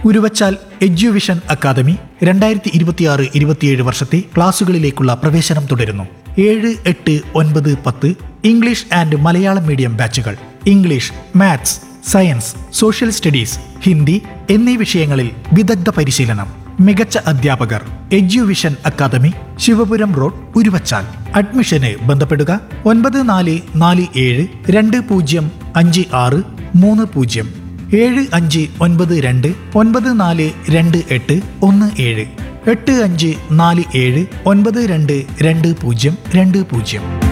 Uruvachal Eduvision academy രണ്ടായിരത്തി ഇരുപത്തിയാറ് ഇരുപത്തിയേഴ് വർഷത്തെ ക്ലാസുകളിലേക്കുള്ള പ്രവേശനം തുടരുന്നു ഏഴ് എട്ട് ഒൻപത് പത്ത് ഇംഗ്ലീഷ് ആൻഡ് മലയാളം മീഡിയം ബാച്ചുകൾ English maths science social studies Hindi എന്നീ വിഷയങ്ങളിൽ വിദഗ്ധ പരിശീലനം മികച്ച അധ്യാപകർ eduvision academy Sivapuram road Uruvachal അഡ്മിഷന് ബന്ധപ്പെടുക ഒൻപത് നാല് നാല് ഏഴ് രണ്ട് പൂജ്യം അഞ്ച് ആറ് മൂന്ന് പൂജ്യം ഏഴ് അഞ്ച് ഒൻപത് രണ്ട് ഒൻപത് നാല് രണ്ട് എട്ട് ഒന്ന് ഏഴ് എട്ട് അഞ്ച് നാല് ഏഴ് ഒൻപത് രണ്ട് രണ്ട് പൂജ്യം രണ്ട് പൂജ്യം